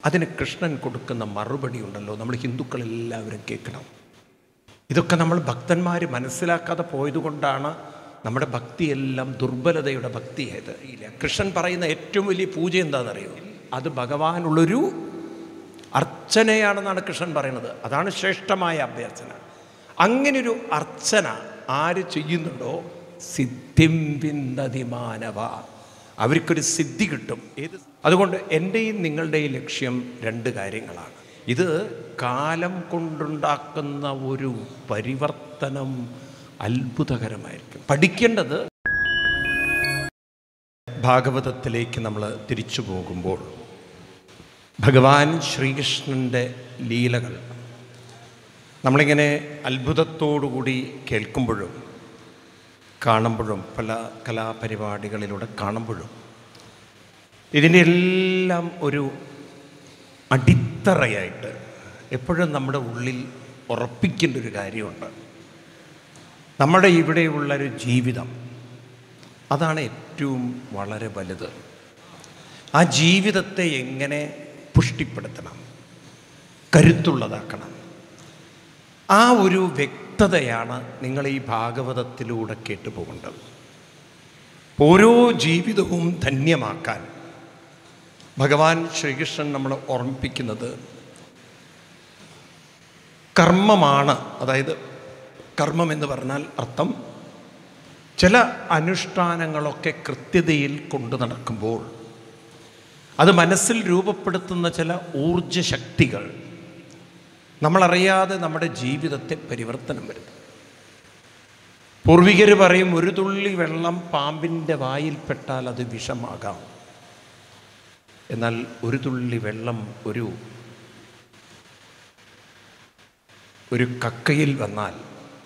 അതിന് കൃഷ്ണൻ കൊടുക്കുന്ന മറുപടി ഉണ്ടല്ലോ നമ്മൾ ഹിന്ദുക്കളെല്ലാവരും കേൾക്കണം ഇതൊക്കെ നമ്മൾ ഭക്തന്മാർ മനസ്സിലാക്കാതെ പോയതുകൊണ്ടാണ് നമ്മുടെ ഭക്തിയെല്ലാം ദുർബലതയുടെ ഭക്തിയായത് ഇല്ല കൃഷ്ണൻ പറയുന്ന ഏറ്റവും വലിയ പൂജ എന്താണെന്നറിയോ അത് ഭഗവാനുള്ളൊരു അർച്ചനയാണെന്നാണ് കൃഷ്ണൻ പറയുന്നത് അതാണ് ശ്രേഷ്ഠമായ അഭ്യർച്ചന അങ്ങനൊരു അർച്ചന ആര് ചെയ്യുന്നുണ്ടോ സിദ്ധിം വിന്ദതി മാനവ അവർക്കൊരു സിദ്ധി കിട്ടും ഏത് അതുകൊണ്ട് എൻ്റെയും നിങ്ങളുടെയും ലക്ഷ്യം രണ്ട് കാര്യങ്ങളാണ് ഇത് കാലം കൊണ്ടുണ്ടാക്കുന്ന ഒരു പരിവർത്തനം അത്ഭുതകരമായിരിക്കും പഠിക്കേണ്ടത് ഭാഗവതത്തിലേക്ക് നമ്മൾ തിരിച്ചു പോകുമ്പോൾ ഭഗവാൻ ശ്രീകൃഷ്ണൻ്റെ ലീലകൾ നമ്മളിങ്ങനെ അത്ഭുതത്തോടുകൂടി കേൾക്കുമ്പോഴും കാണുമ്പോഴും പല കലാപരിപാടികളിലൂടെ കാണുമ്പോഴും ഇതിൻ്റെ എല്ലാം ഒരു അടിത്തറയായിട്ട് എപ്പോഴും നമ്മുടെ ഉള്ളിൽ ഉറപ്പിക്കേണ്ട ഒരു കാര്യമുണ്ട് നമ്മുടെ ഇവിടെയുള്ളൊരു ജീവിതം അതാണ് ഏറ്റവും വളരെ വലുത് ആ ജീവിതത്തെ എങ്ങനെ പുഷ്ടിപ്പെടുത്തണം കരുത്തുള്ളതാക്കണം ആ ഒരു വ്യക്തതയാണ് നിങ്ങൾ ഈ ഭാഗവതത്തിലൂടെ കേട്ടുപോകേണ്ടത് ഓരോ ജീവിതവും ധന്യമാക്കാൻ ഭഗവാൻ ശ്രീകൃഷ്ണൻ നമ്മളെ ഓർമ്മിപ്പിക്കുന്നത് കർമ്മമാണ് അതായത് കർമ്മം എന്ന് പറഞ്ഞാൽ അർത്ഥം ചില അനുഷ്ഠാനങ്ങളൊക്കെ കൃത്യതയിൽ കൊണ്ടു നടക്കുമ്പോൾ അത് മനസ്സിൽ രൂപപ്പെടുത്തുന്ന ചില ഊർജ ശക്തികൾ നമ്മളറിയാതെ നമ്മുടെ ജീവിതത്തെ പരിവർത്തനം വരുത്തും പൂർവികർ പറയും ഒരു തുള്ളി വെള്ളം പാമ്പിൻ്റെ വായിൽപ്പെട്ടാൽ അത് വിഷമാകാം എന്നാൽ ഒരു തുള്ളി വെള്ളം ഒരു ഒരു കക്കയിൽ വന്നാൽ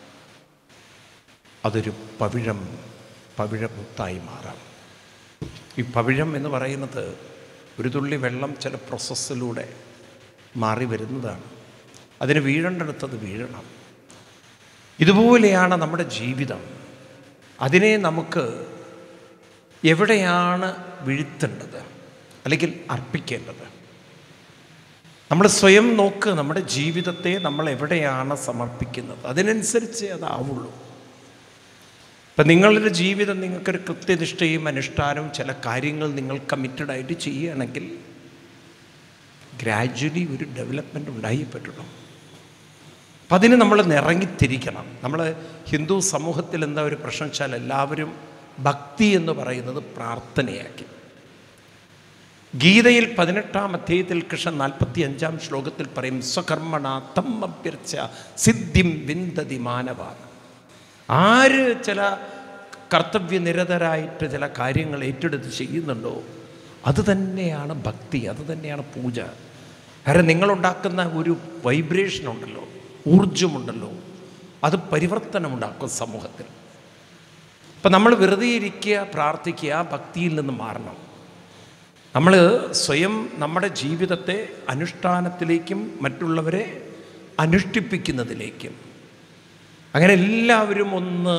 അതൊരു പവിഴം പവിഴമുത്തായി മാറാം ഈ പവിഴം എന്ന് പറയുന്നത് ഒരു തുള്ളി വെള്ളം ചില പ്രോസസ്സിലൂടെ മാറി വരുന്നതാണ് അതിന് വീഴേണ്ടടുത്തത് വീഴണം ഇതുപോലെയാണ് നമ്മുടെ ജീവിതം അതിനെ നമുക്ക് എവിടെയാണ് വീഴ്ത്തേണ്ടത് അല്ലെങ്കിൽ അർപ്പിക്കേണ്ടത് നമ്മൾ സ്വയം നോക്ക് നമ്മുടെ ജീവിതത്തെ നമ്മൾ എവിടെയാണ് സമർപ്പിക്കുന്നത് അതിനനുസരിച്ച് അതാവുള്ളൂ ഇപ്പം നിങ്ങളുടെ ജീവിതം നിങ്ങൾക്കൊരു കൃത്യനിഷ്ഠയും അനുഷ്ഠാനവും ചില കാര്യങ്ങൾ നിങ്ങൾ കമ്മിറ്റഡ് ആയിട്ട് ചെയ്യുകയാണെങ്കിൽ ഗ്രാജ്വലി ഒരു ഡെവലപ്മെൻറ്റ് ഉണ്ടായേ പറ്റുള്ളൂ അപ്പം അതിന് നമ്മൾ നിറങ്ങിത്തിരിക്കണം നമ്മൾ ഹിന്ദു സമൂഹത്തിൽ എന്താ ഒരു പ്രശ്നം വെച്ചാൽ എല്ലാവരും ഭക്തി എന്ന് പറയുന്നത് പ്രാർത്ഥനയാക്കി ഗീതയിൽ പതിനെട്ടാം അധ്യായത്തിൽ കൃഷ്ണൻ നാൽപ്പത്തി അഞ്ചാം ശ്ലോകത്തിൽ പറയും സ്വകർമ്മണ തം അഭ്യർച്ച സിദ്ധിം വിന്ദതി മാനവ ആര് ചില കർത്തവ്യനിരതരായിട്ട് ചില കാര്യങ്ങൾ ഏറ്റെടുത്ത് ചെയ്യുന്നുണ്ടോ അത് തന്നെയാണ് ഭക്തി അത് തന്നെയാണ് പൂജ കാരണം നിങ്ങളുണ്ടാക്കുന്ന ഒരു വൈബ്രേഷൻ ഉണ്ടല്ലോ ഊർജമുണ്ടല്ലോ അത് പരിവർത്തനമുണ്ടാക്കും സമൂഹത്തിൽ അപ്പം നമ്മൾ വെറുതെ ഇരിക്കുക പ്രാർത്ഥിക്കുക ഭക്തിയിൽ നിന്ന് മാറണം നമ്മൾ സ്വയം നമ്മുടെ ജീവിതത്തെ അനുഷ്ഠാനത്തിലേക്കും മറ്റുള്ളവരെ അനുഷ്ഠിപ്പിക്കുന്നതിലേക്കും അങ്ങനെ എല്ലാവരും ഒന്ന്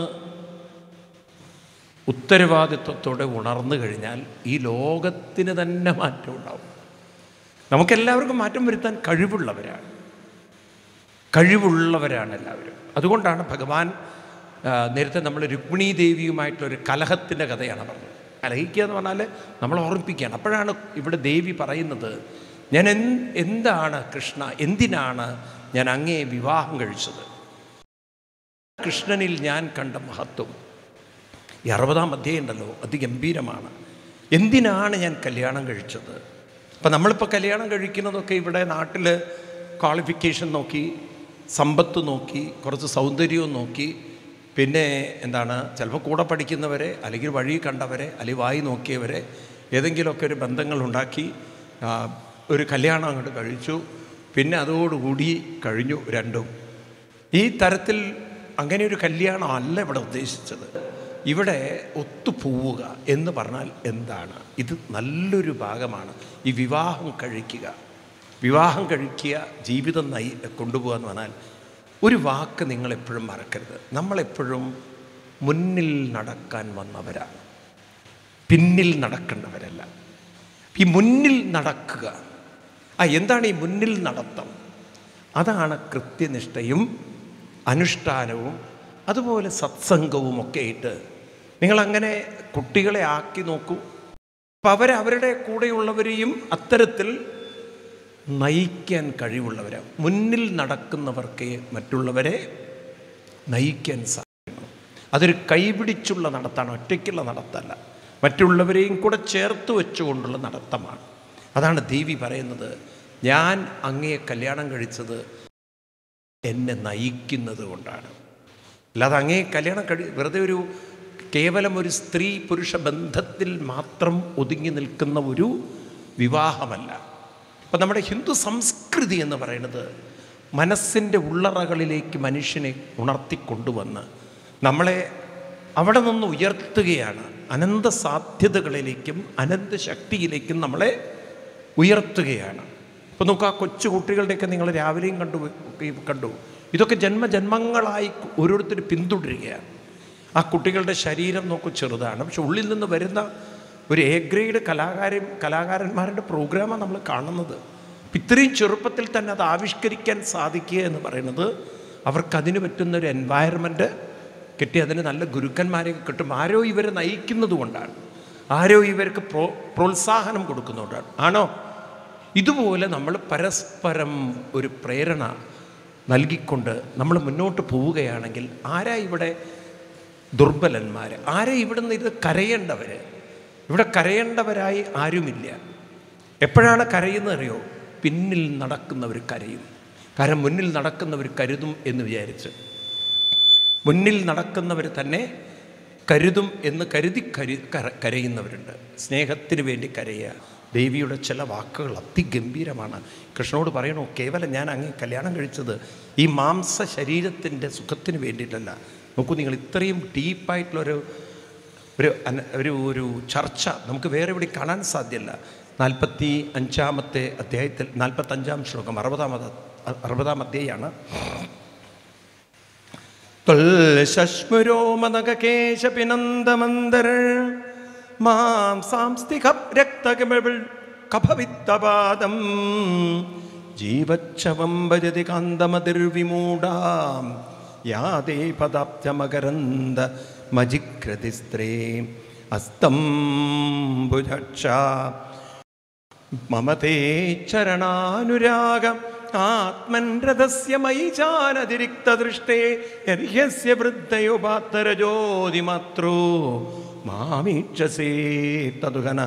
ഉത്തരവാദിത്വത്തോടെ ഉണർന്നു കഴിഞ്ഞാൽ ഈ ലോകത്തിന് തന്നെ മാറ്റം ഉണ്ടാവും നമുക്കെല്ലാവർക്കും മാറ്റം വരുത്താൻ കഴിവുള്ളവരാണ് കഴിവുള്ളവരാണ് എല്ലാവരും അതുകൊണ്ടാണ് ഭഗവാൻ ആ, നേരത്തെ നമ്മൾ രുക്മിണി ദേവിയുമായിട്ടുള്ളൊരു കലഹത്തിൻ്റെ കഥയാണ് പറഞ്ഞത് കലഹിക്കുക എന്ന് പറഞ്ഞാൽ നമ്മൾ ഓർമ്മിപ്പിക്കുകയാണ് അപ്പോഴാണ് ഇവിടെ ദേവി പറയുന്നത് ഞാൻ എൻ എന്താണ് കൃഷ്ണ എന്തിനാണ് ഞാൻ അങ്ങേ വിവാഹം കഴിച്ചത് കൃഷ്ണനിൽ ഞാൻ കണ്ട മഹത്വം ഈ അറുപതാം അധ്യായം ഉണ്ടല്ലോ അതിഗംഭീരമാണ് എന്തിനാണ് ഞാൻ കല്യാണം കഴിച്ചത് അപ്പം നമ്മളിപ്പോൾ കല്യാണം കഴിക്കുന്നതൊക്കെ ഇവിടെ നാട്ടിൽ ക്വാളിഫിക്കേഷൻ നോക്കി സമ്പത്ത് നോക്കി കുറച്ച് സൗന്ദര്യവും നോക്കി പിന്നെ എന്താണ് ചിലപ്പോൾ കൂടെ പഠിക്കുന്നവരെ അല്ലെങ്കിൽ വഴി കണ്ടവരെ അല്ലെങ്കിൽ വായി നോക്കിയവരെ ഏതെങ്കിലുമൊക്കെ ഒരു ബന്ധങ്ങളുണ്ടാക്കി ആ, ഒരു കല്യാണം അങ്ങോട്ട് കഴിച്ചു പിന്നെ അതോടുകൂടി കഴിഞ്ഞു രണ്ടും ഈ തരത്തിൽ അങ്ങനെ ഒരു കല്യാണം അല്ല ഇവിടെ ഉദ്ദേശിച്ചത് ഇവിടെ ഒത്തുപോവുക എന്ന് പറഞ്ഞാൽ എന്താണ് ഇത് നല്ലൊരു ഭാഗമാണ് ഈ വിവാഹം കഴിക്കുക വിവാഹം കഴിക്കുക ജീവിതം നയി കൊണ്ടുപോകുക എന്ന് പറഞ്ഞാൽ ഒരു വാക്ക് നിങ്ങളെപ്പോഴും മറക്കരുത് നമ്മളെപ്പോഴും മുന്നിൽ നടക്കാൻ വന്നവരാണ് പിന്നിൽ നടക്കേണ്ടവരല്ല ഈ മുന്നിൽ നടക്കുക ആ എന്താണ് ഈ മുന്നിൽ നടത്തം അതാണ് കൃത്യനിഷ്ഠയും അനുഷ്ഠാനവും അതുപോലെ സത്സംഗവും ഒക്കെ ആയിട്ട് നിങ്ങളങ്ങനെ കുട്ടികളെ ആക്കി നോക്കൂ അപ്പം അവർ അവരുടെ കൂടെയുള്ളവരെയും അത്തരത്തിൽ നയിക്കാൻ കഴിവുള്ളവരാണ് മുന്നിൽ നടക്കുന്നവർക്ക് മറ്റുള്ളവരെ നയിക്കാൻ സാധിക്കണം അതൊരു കൈപിടിച്ചുള്ള നടത്താണ് ഒറ്റയ്ക്കുള്ള നടത്തല്ല മറ്റുള്ളവരെയും കൂടെ ചേർത്ത് വെച്ചുകൊണ്ടുള്ള നടത്തമാണ് അതാണ് ദേവി പറയുന്നത് ഞാൻ അങ്ങയെ കല്യാണം കഴിച്ചത് എന്നെ നയിക്കുന്നത് കൊണ്ടാണ് അല്ലാതെ അങ്ങേ കല്യാണം കഴി വെറുതെ ഒരു കേവലം ഒരു സ്ത്രീ പുരുഷ ബന്ധത്തിൽ മാത്രം ഒതുങ്ങി നിൽക്കുന്ന ഒരു വിവാഹമല്ല അപ്പം നമ്മുടെ ഹിന്ദു സംസ്കൃതി എന്ന് പറയുന്നത് മനസ്സിൻ്റെ ഉള്ളറകളിലേക്ക് മനുഷ്യനെ ഉണർത്തിക്കൊണ്ടുവന്ന് നമ്മളെ അവിടെ നിന്ന് ഉയർത്തുകയാണ് അനന്ത സാധ്യതകളിലേക്കും അനന്ത ശക്തിയിലേക്കും നമ്മളെ ഉയർത്തുകയാണ് ഇപ്പോൾ നോക്കുക ആ കൊച്ചു കുട്ടികളുടെയൊക്കെ നിങ്ങൾ രാവിലെയും കണ്ടു ഈ കണ്ടു ഇതൊക്കെ ജന്മജന്മങ്ങളായി ഓരോരുത്തർ പിന്തുടരുകയാണ് ആ കുട്ടികളുടെ ശരീരം നോക്കൂ ചെറുതാണ് പക്ഷെ ഉള്ളിൽ നിന്ന് വരുന്ന ഒരു എ ഗ്രേഡ് കലാകാരൻ കലാകാരന്മാരുടെ പ്രോഗ്രാമാണ് നമ്മൾ കാണുന്നത് അപ്പം ഇത്രയും ചെറുപ്പത്തിൽ തന്നെ അത് ആവിഷ്കരിക്കാൻ സാധിക്കുക എന്ന് പറയുന്നത് അവർക്കതിന് പറ്റുന്ന ഒരു എൻവയറമെൻറ്റ് കിട്ടി അതിന് നല്ല ഗുരുക്കന്മാരെയൊക്കെ കിട്ടും ആരോ ഇവരെ നയിക്കുന്നത് കൊണ്ടാണ് ആരോ ഇവർക്ക് പ്രോ പ്രോത്സാഹനം കൊടുക്കുന്നതുകൊണ്ടാണ് ആണോ ഇതുപോലെ നമ്മൾ പരസ്പരം ഒരു പ്രേരണ നൽകിക്കൊണ്ട് നമ്മൾ മുന്നോട്ട് പോവുകയാണെങ്കിൽ ആരാ ഇവിടെ ദുർബലന്മാർ ആരാ ഇവിടുന്ന് ഇത് കരയേണ്ടവർ ഇവിടെ കരയേണ്ടവരായി ആരുമില്ല എപ്പോഴാണ് കരയുന്നത് അറിയോ പിന്നിൽ നടക്കുന്നവർ കരയും കാരണം മുന്നിൽ നടക്കുന്നവർ കരുതും എന്ന് വിചാരിച്ച് മുന്നിൽ നടക്കുന്നവർ തന്നെ കരുതും എന്ന് കരുതി കരു കര- കരയുന്നവരുണ്ട് സ്നേഹത്തിന് വേണ്ടി കരയുക ദേവിയുടെ ചില വാക്കുകൾ അതിഗംഭീരമാണ് കൃഷ്ണനോട് പറയണു കേവലം ഞാൻ അങ്ങേ കല്യാണം കഴിച്ചത് ഈ മാംസ ശരീരത്തിൻ്റെ സുഖത്തിന് വേണ്ടിയിട്ടല്ല നോക്കൂ നിങ്ങൾ ഇത്രയും ഡീപ്പായിട്ടുള്ളൊരു ഒരു അന- ഒരു ഒരു ചർച്ച നമുക്ക് വേറെ എവിടെ കാണാൻ സാധ്യമല്ല നാൽപ്പത്തി അഞ്ചാമത്തെ അധ്യായത്തിൽ നാൽപ്പത്തഞ്ചാം ശ്ലോകം അറുപതാമത് അറുപതാം അധ്യായമാണ് ത്വൽശശ്മുരോമനകേശപിനന്ദമന്ദർ മാം സാംസ്തിക രക്തകമിൾ കഫവിത്തപാദം ജീവച്ഛവം ഭജതി കാന്തമതിർവിമൂഢാം യാതേ പദാബ്ജമകരന്ദ മജിക്രതിസ്ത്രേ അസ്തംബുജക്ഷ മമ തേ ചരണാനുരാഗം ആത്മൻ രഥസ്യ മയി ചാനതിരിക്തദൃഷ്ടേ യർഹ്യസ്യ വൃദ്ധയോപാത്തരജ്യോതിമാത്രോ മാമീക്ഷസേ തതുഹന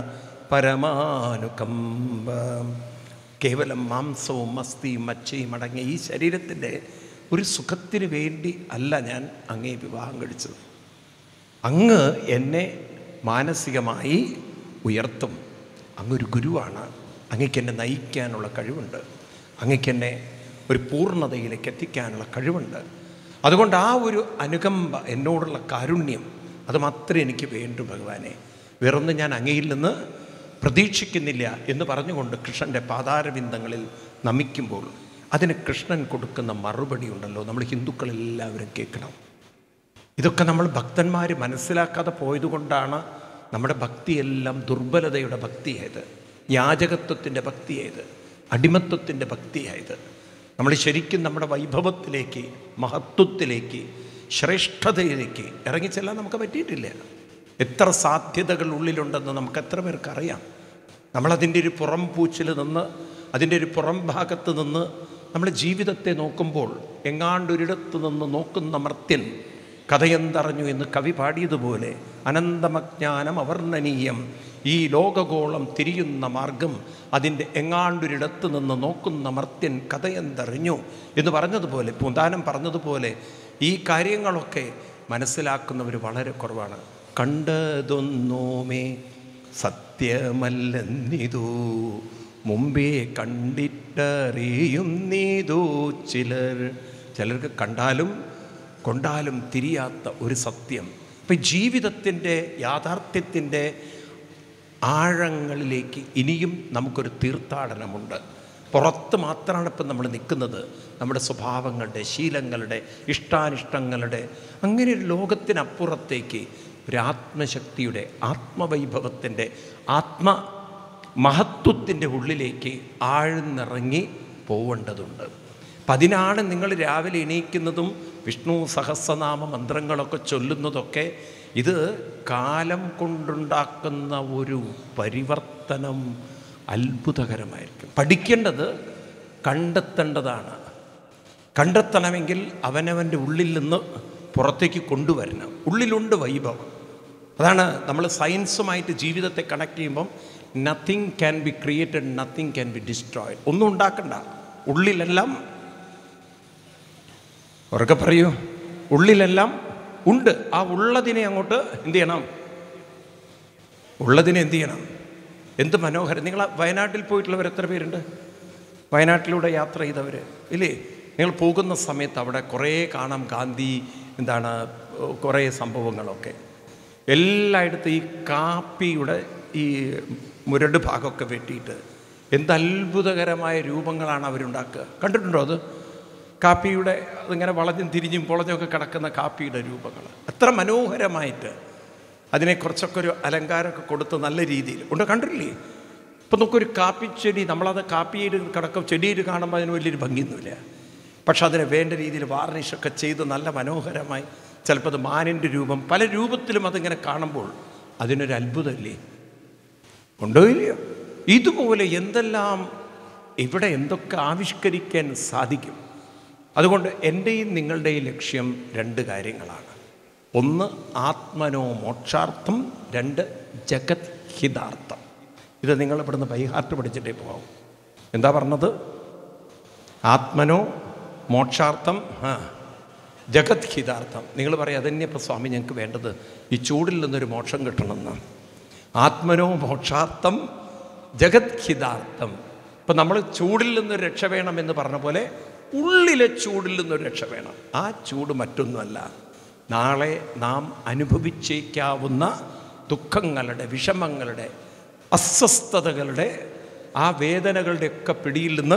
പരമാനുകമ്പ കേവലം മാംസവും അസ്ഥിയും മച്ചയും അടങ്ങിയ ഈ ശരീരത്തിൻ്റെ ഒരു സുഖത്തിന് വേണ്ടി അല്ല ഞാൻ അങ്ങേ വിവാഹം കഴിച്ചത് അങ്ങ് എന്നെ മാനസികമായി ഉയർത്തും അങ്ങൊരു ഗുരുവാണ് അങ്ങയ്ക്ക് എന്നെ നയിക്കാനുള്ള കഴിവുണ്ട് അങ്ങയ്ക്ക് എന്നെ ഒരു പൂർണ്ണതയിലേക്ക് എത്തിക്കാനുള്ള കഴിവുണ്ട് അതുകൊണ്ട് ആ ഒരു അനുകമ്പ എന്നോടുള്ള കാരുണ്യം അത് മാത്രമേ എനിക്ക് വേണ്ടു ഭഗവാനെ വേറൊന്നും ഞാൻ അങ്ങയിൽ നിന്ന് പ്രതീക്ഷിക്കുന്നില്ല എന്ന് പറഞ്ഞുകൊണ്ട് കൃഷ്ണൻ്റെ പാതാരബിന്ദങ്ങളിൽ നമിക്കുമ്പോൾ അതിന് കൃഷ്ണൻ കൊടുക്കുന്ന മറുപടി ഉണ്ടല്ലോ നമ്മൾ ഹിന്ദുക്കളെല്ലാവരും കേൾക്കണം ഇതൊക്കെ നമ്മൾ ഭക്തന്മാർ മനസ്സിലാക്കാതെ പോയതുകൊണ്ടാണ് നമ്മുടെ ഭക്തിയെല്ലാം ദുർബലതയുടെ ഭക്തിയായത് യാചകത്വത്തിൻ്റെ ഭക്തിയായത് അടിമത്വത്തിൻ്റെ ഭക്തിയായത് നമ്മൾ ശരിക്കും നമ്മുടെ വൈഭവത്തിലേക്ക് മഹത്വത്തിലേക്ക് ശ്രേഷ്ഠതയിലേക്ക് ഇറങ്ങിച്ചെല്ലാൻ നമുക്ക് പറ്റിയിട്ടില്ല എത്ര സാധ്യതകൾ ഉള്ളിലുണ്ടെന്ന് നമുക്ക് എത്ര പേർക്ക് അറിയാം നമ്മളതിൻ്റെ ഒരു പുറം പൂച്ചിൽ നിന്ന് അതിൻ്റെ ഒരു പുറം ഭാഗത്ത് നിന്ന് നമ്മുടെ ജീവിതത്തെ നോക്കുമ്പോൾ എങ്ങാണ്ടൊരിടത്ത് നിന്ന് നോക്കുന്ന മർത്യൻ കഥയെന്തറിഞ്ഞു എന്ന് കവി പാടിയതുപോലെ അനന്തമജ്ഞാനം അവർണ്ണനീയം ഈ ലോകഗോളം തിരിയുന്ന മാർഗം അതിൻ്റെ എങ്ങാണ്ടൊരിടത്ത് നിന്ന് നോക്കുന്ന മർത്യൻ കഥയെന്തറിഞ്ഞു എന്ന് പറഞ്ഞതുപോലെ പൂന്താനം പറഞ്ഞതുപോലെ ഈ കാര്യങ്ങളൊക്കെ മനസ്സിലാക്കുന്നവർ വളരെ കുറവാണ് കണ്ടതൊന്നോമേ സത്യമല്ലെന്നിതൂ മുമ്പേ കണ്ടിട്ടറിയുന്നീതൂ ചിലർ ചിലർക്ക് കണ്ടാലും കൊണ്ടാലും തിരിയാത്ത ഒരു സത്യം ഇപ്പം ജീവിതത്തിൻ്റെ യാഥാർത്ഥ്യത്തിൻ്റെ ആഴങ്ങളിലേക്ക് ഇനിയും നമുക്കൊരു തീർത്ഥാടനമുണ്ട് പുറത്ത് മാത്രമാണ് ഇപ്പം നമ്മൾ നിൽക്കുന്നത് നമ്മുടെ സ്വഭാവങ്ങളുടെ ശീലങ്ങളുടെ ഇഷ്ടാനിഷ്ടങ്ങളുടെ അങ്ങനെ ഒരു ലോകത്തിനപ്പുറത്തേക്ക് ഒരു ആത്മശക്തിയുടെ ആത്മവൈഭവത്തിൻ്റെ ആത്മ മഹത്വത്തിൻ്റെ ഉള്ളിലേക്ക് ആഴ്ന്നിറങ്ങി പോവേണ്ടതുണ്ട് അപ്പം അതിനാണ് നിങ്ങൾ രാവിലെ എണീക്കുന്നതും വിഷ്ണു സഹസ്രനാമ മന്ത്രങ്ങളൊക്കെ ചൊല്ലുന്നതൊക്കെ ഇത് കാലം കൊണ്ടുണ്ടാക്കുന്ന ഒരു പരിവർത്തനം അത്ഭുതകരമായിരിക്കും പഠിക്കേണ്ടത് കണ്ടെത്തേണ്ടതാണ് കണ്ടെത്തണമെങ്കിൽ അവനവൻ്റെ ഉള്ളിൽ നിന്ന് പുറത്തേക്ക് കൊണ്ടുവരണം ഉള്ളിലുണ്ട് വൈഭവം അതാണ് നമ്മൾ സയൻസുമായിട്ട് ജീവിതത്തെ കണക്ട് ചെയ്യുമ്പം nothing can be created nothing can be destroyed ഒന്നും ഉണ്ടാക്കണ്ട ഉള്ളിലെല്ലാം ഉറക്കെ പറയൂ ഉള്ളിലെല്ലാം ഉണ്ട് ആ ഉള്ളതിനെ അങ്ങോട്ട് എന്ത് ചെയ്യണം ഉള്ളതിനെ എന്ത് ചെയ്യണം എന്ത് മനോഹരം നിങ്ങൾ വയനാട്ടിൽ പോയിട്ടുള്ളവർ എത്ര പേരുണ്ട് വയനാട്ടിലൂടെ യാത്ര ചെയ്തവർ ഇല്ലേ നിങ്ങൾ പോകുന്ന സമയത്ത് അവിടെ കുറേ കാണാം ഗാന്ധി എന്താണ് കുറേ സംഭവങ്ങളൊക്കെ എല്ലായിടത്തും ഈ കാപ്പിയുടെ ഈ മുരട് ഭാഗമൊക്കെ വെട്ടിയിട്ട് എന്ത് അത്ഭുതകരമായ രൂപങ്ങളാണ് അവരുണ്ടാക്കുക കണ്ടിട്ടുണ്ടോ അത് കാപ്പിയുടെ അതിങ്ങനെ വളഞ്ഞും തിരിഞ്ഞും പൊളഞ്ഞൊക്കെ കിടക്കുന്ന കാപ്പിയുടെ രൂപങ്ങൾ അത്ര മനോഹരമായിട്ട് അതിനെ കുറച്ചൊക്കെ ഒരു അലങ്കാരമൊക്കെ കൊടുത്ത് നല്ല രീതിയിൽ ഉണ്ട് കണ്ടില്ലേ ഇപ്പം നമുക്കൊരു കാപ്പിച്ചെടി നമ്മളത് കാപ്പിയിൽ കിടക്കും ചെടിയിൽ കാണുമ്പോൾ അതിന് വലിയൊരു ഭംഗിയൊന്നുമില്ല പക്ഷെ അതിനെ വേണ്ട രീതിയിൽ വാർണിഷൊക്കെ ചെയ്ത് നല്ല മനോഹരമായി ചിലപ്പോൾ അത് മാനിൻ്റെ രൂപം പല രൂപത്തിലും അതിങ്ങനെ കാണുമ്പോൾ അതിനൊരു അത്ഭുതമില്ലേ ഉണ്ടോ ഇല്ലയോ ഇതുപോലെ എന്തെല്ലാം ഇവിടെ എന്തൊക്കെ ആവിഷ്കരിക്കാൻ സാധിക്കും അതുകൊണ്ട് എൻ്റെയും നിങ്ങളുടെയും ലക്ഷ്യം രണ്ട് കാര്യങ്ങളാണ് ഒന്ന് ആത്മനോ മോക്ഷാർത്ഥം രണ്ട് ജഗത് ഹിതാർത്ഥം ഇത് നിങ്ങൾ ഇവിടുന്ന് ബൈഹാർട്ട് പഠിച്ചിട്ടേ പോകാം എന്താ പറഞ്ഞത് ആത്മനോ മോക്ഷാർത്ഥം ആ ജഗത് ഹിതാർത്ഥം നിങ്ങൾ പറയാം അതന്നെ ഇപ്പോൾ സ്വാമി ഞങ്ങൾക്ക് വേണ്ടത് ഈ ചൂടിൽ നിന്നൊരു മോക്ഷം കിട്ടണമെന്ന് ആത്മനോ മോക്ഷാർത്ഥം ജഗത് ഹിതാർത്ഥം ഇപ്പം നമ്മൾ ചൂടിൽ നിന്നൊരു രക്ഷ വേണം എന്ന് പറഞ്ഞ പോലെ ഉള്ളിലെ ചൂടിൽ നിന്നൊരു രക്ഷ വേണം ആ ചൂട് മറ്റൊന്നുമല്ല നാളെ നാം അനുഭവിച്ചേക്കാവുന്ന ദുഃഖങ്ങളുടെ വിഷമങ്ങളുടെ അസ്വസ്ഥതകളുടെ ആ വേദനകളുടെയൊക്കെ പിടിയിൽ നിന്ന്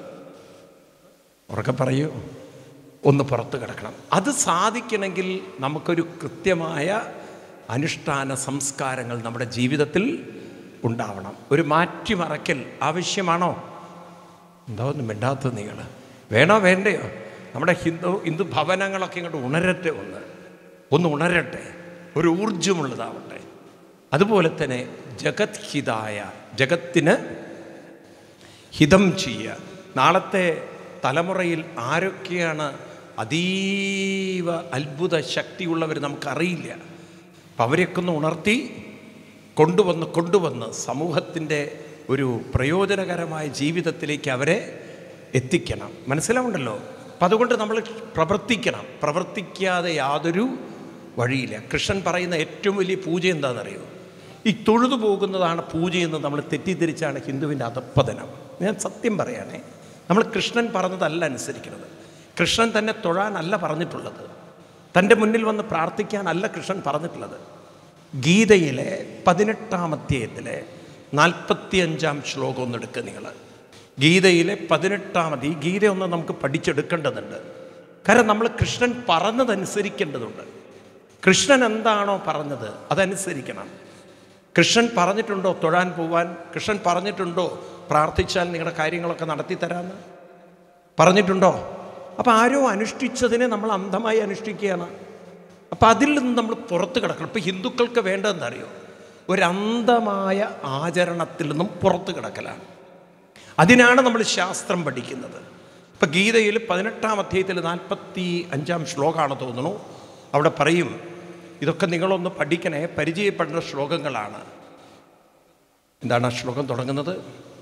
ഉറക്കെ പറയൂ ഒന്ന് പുറത്ത് കിടക്കണം അത് സാധിക്കണമെങ്കിൽ നമുക്കൊരു കൃത്യമായ അനുഷ്ഠാന സംസ്കാരങ്ങൾ നമ്മുടെ ജീവിതത്തിൽ ഉണ്ടാവണം ഒരു മാറ്റിമറക്കൽ ആവശ്യമാണോ എന്താ ഒന്നും മിണ്ടാത്ത നിങ്ങൾ വേണോ വേണ്ടയോ നമ്മുടെ ഹിന്ദു ഹിന്ദു ഭവനങ്ങളൊക്കെ ഇങ്ങോട്ട് ഉണരട്ടെ ഒന്ന് ഒന്ന് ഉണരട്ടെ ഒരു ഊർജമുള്ളതാവട്ടെ അതുപോലെ തന്നെ ജഗത് ഹിതായ ജഗത്തിന് ഹിതം ചെയ്യുക നാളത്തെ തലമുറയിൽ ആരൊക്കെയാണ് അതീവ അത്ഭുത ശക്തിയുള്ളവർ നമുക്കറിയില്ല അപ്പം അവരെയൊക്കെ ഒന്ന് ഉണർത്തി കൊണ്ടുവന്ന് കൊണ്ടുവന്ന് സമൂഹത്തിൻ്റെ ഒരു പ്രയോജനകരമായ ജീവിതത്തിലേക്ക് അവരെ എത്തിക്കണം മനസ്സിലാവുണ്ടല്ലോ അപ്പം അതുകൊണ്ട് നമ്മൾ പ്രവർത്തിക്കണം പ്രവർത്തിക്കാതെ യാതൊരു വഴിയില്ല കൃഷ്ണൻ പറയുന്ന ഏറ്റവും വലിയ പൂജ എന്താണെന്നറിയോ ഈ തൊഴുതു പോകുന്നതാണ് പൂജയെന്ന് നമ്മൾ തെറ്റിദ്ധരിച്ചാണ് ഹിന്ദുവിൻ്റെ അധപ്പതനം ഞാൻ സത്യം പറയാനേ നമ്മൾ കൃഷ്ണൻ പറഞ്ഞതല്ല അനുസരിക്കുന്നത് കൃഷ്ണൻ തന്നെ തൊഴാനല്ല പറഞ്ഞിട്ടുള്ളത് തൻ്റെ മുന്നിൽ വന്ന് പ്രാർത്ഥിക്കാനല്ല കൃഷ്ണൻ പറഞ്ഞിട്ടുള്ളത് ഗീതയിലെ പതിനെട്ടാം അധ്യായത്തിലെ നാൽപ്പത്തിയഞ്ചാം ശ്ലോകം ഒന്ന് എടുക്കുക നിങ്ങൾ ഗീതയിലെ പതിനെട്ടാമത് ഈ ഗീത ഒന്ന് നമുക്ക് പഠിച്ചെടുക്കേണ്ടതുണ്ട് കാരണം നമ്മൾ കൃഷ്ണൻ പറഞ്ഞതനുസരിക്കേണ്ടതുണ്ട് കൃഷ്ണൻ എന്താണോ പറഞ്ഞത് അതനുസരിക്കണം കൃഷ്ണൻ പറഞ്ഞിട്ടുണ്ടോ തൊഴാൻ പോവാൻ കൃഷ്ണൻ പറഞ്ഞിട്ടുണ്ടോ പ്രാർത്ഥിച്ചാൽ നിങ്ങളുടെ കാര്യങ്ങളൊക്കെ നടത്തി തരാമെന്ന് പറഞ്ഞിട്ടുണ്ടോ അപ്പോൾ ആരോ അനുഷ്ഠിച്ചതിനെ നമ്മൾ അന്ധമായി അനുഷ്ഠിക്കുകയാണ് അപ്പം അതിൽ നിന്ന് നമ്മൾ പുറത്ത് കിടക്കണം ഇപ്പം ഹിന്ദുക്കൾക്ക് വേണ്ടതെന്നറിയോ ഒരു അന്ധമായ ആചരണത്തിൽ നിന്നും പുറത്ത് കിടക്കലാണ് അതിനാണ് നമ്മൾ ശാസ്ത്രം പഠിക്കുന്നത് ഇപ്പം ഗീതയിൽ പതിനെട്ടാം അധ്യായത്തിൽ നാൽപ്പത്തി അഞ്ചാം ശ്ലോകമാണ് തോന്നുന്നു അവിടെ പറയും ഇതൊക്കെ നിങ്ങളൊന്ന് പഠിക്കണേ പരിചയപ്പെടുന്ന ശ്ലോകങ്ങളാണ് എന്താണ് ആ ശ്ലോകം തുടങ്ങുന്നത്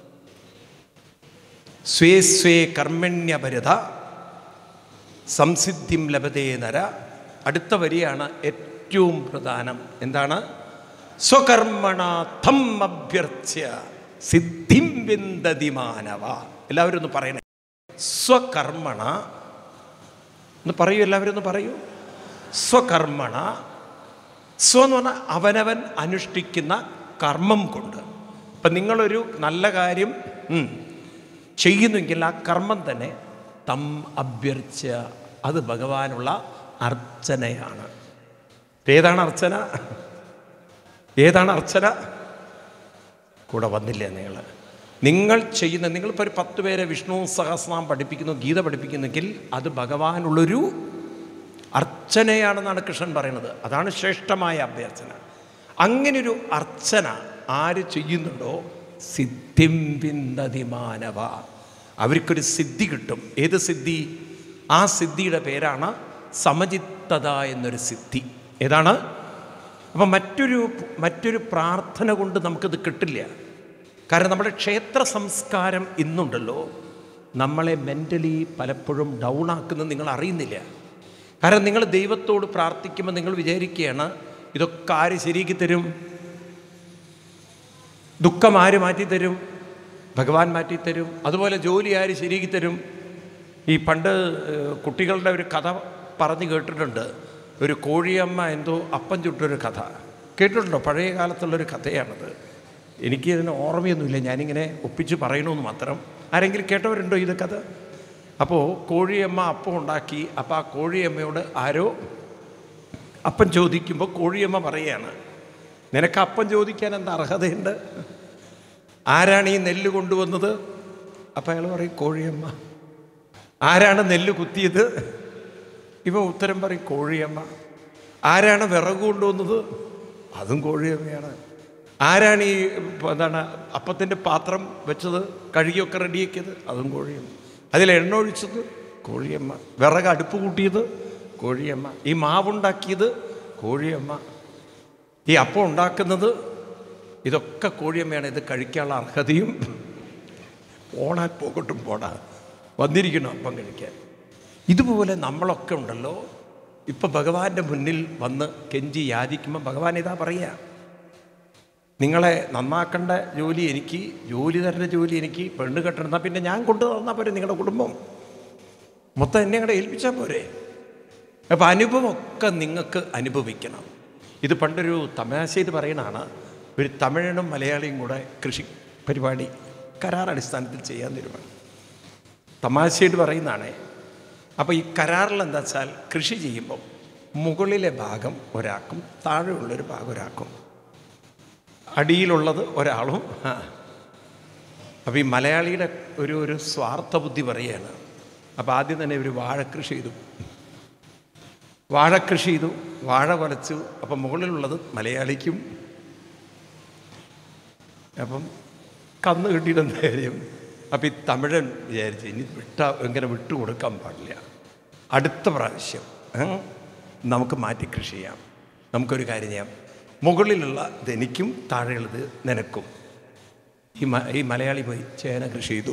സ്വേ സ്വേ കർമ്മണ്യപരത സംസിദ്ധിം ലഭതേ നര അടുത്ത വരിയാണ് ഏറ്റവും പ്രധാനം എന്താണ് സ്വകർമ്മണ തം അഭ്യർച്ച്യ സിദ്ധിം വിന്ദതി മാനവ എല്ലാവരും ഒന്ന് പറയണേ സ്വകർമ്മണ ഒന്ന് പറയൂ എല്ലാവരും ഒന്ന് പറയൂ സ്വകർമ്മണ സ്വ എന്ന് പറഞ്ഞാൽ അവനവൻ അനുഷ്ഠിക്കുന്ന കർമ്മം കൊണ്ട് ഇപ്പം നിങ്ങളൊരു നല്ല കാര്യം ഉം, ചെയ്യുന്നെങ്കിൽ ആ കർമ്മം തന്നെ തം അഭ്യർച്ച അത് ഭഗവാനുള്ള അർച്ചനയാണ് ഏതാണ് അർച്ചന ഏതാണ് അർച്ചന കൂടെ വന്നില്ല നിങ്ങൾ നിങ്ങൾ ചെയ്യുന്ന നിങ്ങളിപ്പോൾ ഒരു പത്ത് പേരെ വിഷ്ണു സഹസ്രനാം പഠിപ്പിക്കുന്നു ഗീത പഠിപ്പിക്കുന്നെങ്കിൽ അത് ഭഗവാനുള്ളൊരു അർച്ചനയാണെന്നാണ് കൃഷ്ണൻ പറയുന്നത് അതാണ് ശ്രേഷ്ഠമായ അഭ്യർത്ഥന അങ്ങനൊരു അർച്ചന ആര് ചെയ്യുന്നുണ്ടോ സിദ്ധിം വിന്ദതി മാനവ അവർക്കൊരു സിദ്ധി കിട്ടും ഏത് സിദ്ധി ആ സിദ്ധിയുടെ പേരാണ് സമചിത്തത എന്നൊരു സിദ്ധി ഏതാണ് അപ്പം മറ്റൊരു മറ്റൊരു പ്രാർത്ഥന കൊണ്ട് നമുക്കിത് കിട്ടില്ല കാരണം നമ്മുടെ ക്ഷേത്ര സംസ്കാരം ഇന്നുണ്ടല്ലോ നമ്മളെ മെൻ്റലി പലപ്പോഴും ഡൗൺ ആക്കുന്നത് നിങ്ങൾ അറിയുന്നില്ല കാരണം നിങ്ങൾ ദൈവത്തോട് പ്രാർത്ഥിക്കുമ്പോൾ നിങ്ങൾ വിചാരിക്കുകയാണ് ഇതൊക്കെ ആര് ശരിയാക്കി തരും ദുഃഖം ആര് മാറ്റിത്തരും ഭഗവാൻ മാറ്റിത്തരും അതുപോലെ ജോലി ആര് ശരിയാക്കി തരും ഈ പണ്ട് ഏഹ്, കുട്ടികളുടെ ഒരു കഥ പറഞ്ഞു കേട്ടിട്ടുണ്ട് ഒരു കോഴിയമ്മ എന്തോ അപ്പം ചുട്ടൊരു കഥ കേട്ടിട്ടുണ്ടോ പഴയ കാലത്തുള്ളൊരു കഥയാണത് എനിക്ക് ഇതിന് ഓർമ്മയൊന്നുമില്ല ഞാനിങ്ങനെ ഒപ്പിച്ച് പറയണമെന്ന് മാത്രം ആരെങ്കിലും കേട്ടവരുണ്ടോ ഇത് കഥ അപ്പോൾ കോഴിയമ്മ അപ്പം ഉണ്ടാക്കി അപ്പോൾ ആ കോഴിയമ്മയോട് ആരോ അപ്പം ചോദിക്കുമ്പോൾ കോഴിയമ്മ പറയാണ് നിനക്ക് അപ്പം ചോദിക്കാൻ എന്താ അർഹതയുണ്ട് ആരാണ് ഈ നെല്ല് കൊണ്ടുവന്നത് അപ്പം അയാൾ പറയും കോഴിയമ്മ ആരാണ് നെല്ല് കുത്തിയത് ഇവ ഉത്തരം പറയും കോഴിയമ്മ ആരാണ് വിറക് കൊണ്ടുവന്നത് അതും കോഴിയമ്മയാണ് ആരാണ് ഈ ഇപ്പൊ എന്താണ് അപ്പത്തിൻ്റെ പാത്രം വെച്ചത് കഴുകിയൊക്കെ റെഡിയാക്കിയത് അതും കോഴിയമ്മ അതിൽ എണ്ണ ഒഴിച്ചത് കോഴിയമ്മ വിറക് അടുപ്പ് കൂട്ടിയത് കോഴിയമ്മ ഈ മാവുണ്ടാക്കിയത് കോഴിയമ്മ ഈ അപ്പം ഉണ്ടാക്കുന്നത് ഇതൊക്കെ കോഴിയമ്മയാണ് ഇത് കഴിക്കാനുള്ള അർഹതയും പോണാൻ പോകട്ടും പോടാ വന്നിരിക്കണം അപ്പം കഴിക്കാൻ ഇതുപോലെ നമ്മളൊക്കെ ഉണ്ടല്ലോ ഇപ്പം ഭഗവാന്റെ മുന്നിൽ വന്ന് കെഞ്ചി യാചിക്കുമ്പോൾ ഭഗവാൻ ഇതാ പറയുക നിങ്ങളെ നന്നാക്കേണ്ട ജോലി എനിക്ക് ജോലി തരേണ്ട ജോലി എനിക്ക് പെണ്ണ് കെട്ടണം പിന്നെ ഞാൻ കൊണ്ടു തന്നാൽ പോരെ നിങ്ങളുടെ കുടുംബം മൊത്തം എന്നെ കൂടെ ഏൽപ്പിച്ചാൽ പോരെ അപ്പം അനുഭവമൊക്കെ നിങ്ങൾക്ക് അനുഭവിക്കണം ഇത് പണ്ടൊരു തമാശയിൽ പറയണതാണ് ഒരു തമിഴനും മലയാളിയും കൂടെ കൃഷി പരിപാടി കരാർ അടിസ്ഥാനത്തിൽ ചെയ്യാൻ തീരുമാനം തമാശയായിട്ട് പറയുന്നതാണേ അപ്പോൾ ഈ കരാറിൽ എന്താ വെച്ചാൽ കൃഷി ചെയ്യുമ്പോൾ മുകളിലെ ഭാഗം ഒരാൾക്കും താഴെയുള്ളൊരു ഭാഗം ഒരാൾക്കും അടിയിലുള്ളത് ഒരാളും ആ. അപ്പോൾ ഈ മലയാളിയുടെ ഒരു ഒരു സ്വാർത്ഥ ബുദ്ധി പറയുകയാണ് അപ്പോൾ ആദ്യം തന്നെ ഒരു വാഴക്കൃഷി ചെയ്തു വാഴക്കൃഷി ചെയ്തു വാഴ കൊലച്ചു അപ്പം മുകളിലുള്ളത് മലയാളിക്കും അപ്പം കന്ന് കിട്ടിയിട്ടെന്ത കാര്യം അപ്പം ഈ തമിഴൻ വിചാരിച്ചു ഇനി വിട്ട ഇങ്ങനെ വിട്ടു കൊടുക്കാൻ പാടില്ല അടുത്ത പ്രാവശ്യം ഏ, നമുക്ക് മാറ്റി കൃഷി ചെയ്യാം നമുക്കൊരു കാര്യം ചെയ്യാം മുകളിലുള്ള ഇത് എനിക്കും താഴെയുള്ളത് നിനക്കും ഈ മ ഈ മലയാളി പോയി ചേന കൃഷി ചെയ്തു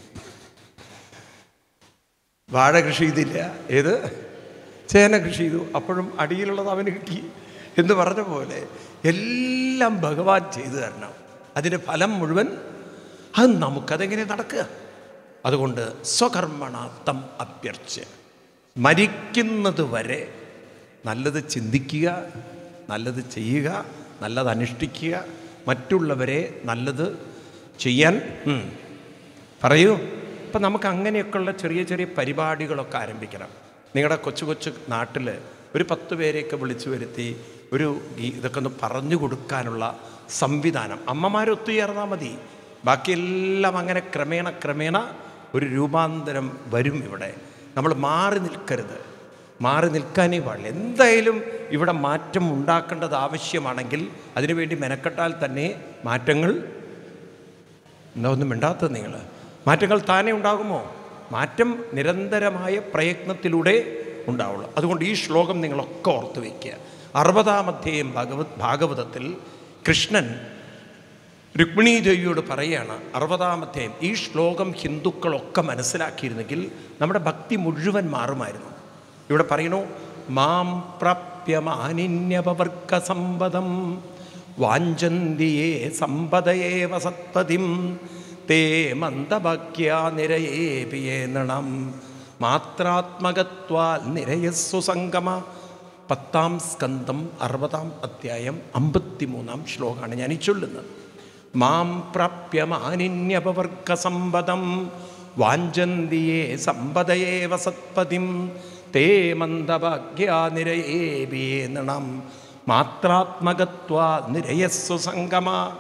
വാഴ കൃഷി ചെയ്തില്ല ഏത് ചേന കൃഷി ചെയ്തു അപ്പോഴും അടിയിലുള്ളത് അവന് കിട്ടി എന്ന് പറഞ്ഞ പോലെ എല്ലാം ഭഗവാൻ ചെയ്തു തരണം അതിൻ്റെ ഫലം മുഴുവൻ അത് നമുക്കതെങ്ങനെ നടക്കുക അതുകൊണ്ട് സ്വകർമ്മണാത്തം അഭ്യർച്ച് മരിക്കുന്നത് വരെ നല്ലത് ചിന്തിക്കുക നല്ലത് ചെയ്യുക നല്ലത് അനുഷ്ഠിക്കുക മറ്റുള്ളവരെ നല്ലത് ചെയ്യാൻ ഉം, പറയൂ അപ്പം നമുക്ക് അങ്ങനെയൊക്കെയുള്ള ചെറിയ ചെറിയ പരിപാടികളൊക്കെ ആരംഭിക്കണം നിങ്ങളുടെ കൊച്ചു കൊച്ചു നാട്ടിൽ ഒരു പത്ത് പേരെയൊക്കെ വിളിച്ചു വരുത്തി ഒരു ഈ ഇതൊക്കെ ഒന്ന് പറഞ്ഞു കൊടുക്കാനുള്ള സംവിധാനം അമ്മമാർ ഒത്തുചേർന്നാൽ മതി ബാക്കിയെല്ലാം അങ്ങനെ ക്രമേണ ക്രമേണ ഒരു രൂപാന്തരം വരും ഇവിടെ നമ്മൾ മാറി നിൽക്കരുത് മാറി നിൽക്കാനേ പാടില്ല എന്തായാലും ഇവിടെ മാറ്റം ഉണ്ടാക്കേണ്ടത് ആവശ്യമാണെങ്കിൽ അതിനുവേണ്ടി മെനക്കെട്ടാൽ തന്നെ മാറ്റങ്ങൾ എന്താ ഒന്നും മിണ്ടാത്തത് നിങ്ങൾ മാറ്റങ്ങൾ താനേ ഉണ്ടാകുമോ മാറ്റം നിരന്തരമായ പ്രയത്നത്തിലൂടെ ഉണ്ടാവുള്ളൂ അതുകൊണ്ട് ഈ ശ്ലോകം നിങ്ങളൊക്കെ ഓർത്ത് വയ്ക്കുക അറുപതാം അധ്യായം ഭാഗവത് ഭാഗവതത്തിൽ കൃഷ്ണൻ രുക്മിണീദേവിയോട് പറയാണ് അറുപതാം അധ്യായം ഈ ശ്ലോകം ഹിന്ദുക്കളൊക്കെ മനസ്സിലാക്കിയിരുന്നെങ്കിൽ നമ്മുടെ ഭക്തി മുഴുവൻ മാറുമായിരുന്നു ഇവിടെ പറയണു മാം പ്രാപ്യമാനിന്യപവർക്ക സമ്പദം വാഞ്ചന്തിയേ സമ്പദയേവ സത്പതിം തേ മന്ദഭക്യാ നിരയേപിയേ നണം മാത്രാത്മകത്വാൽ നിരയസ്വ സംഗമ പത്താം സ്കന്ധം അറുപതാം അധ്യായം അമ്പത്തിമൂന്നാം ശ്ലോകമാണ് ഞാൻ ഈ ചൊല്ലുന്നത് മാം പ്രാപ്യമാനിന്യപവർക്ക സമ്പദം വാഞ്ചന്തിയേ സമ്പദയേവ സത്പതിം തേ മന്ദഭാഗ്യാ നിരയേപിയേ നണം മാത്രാത്മകത്വാ നിരയസ്വ സംഗമ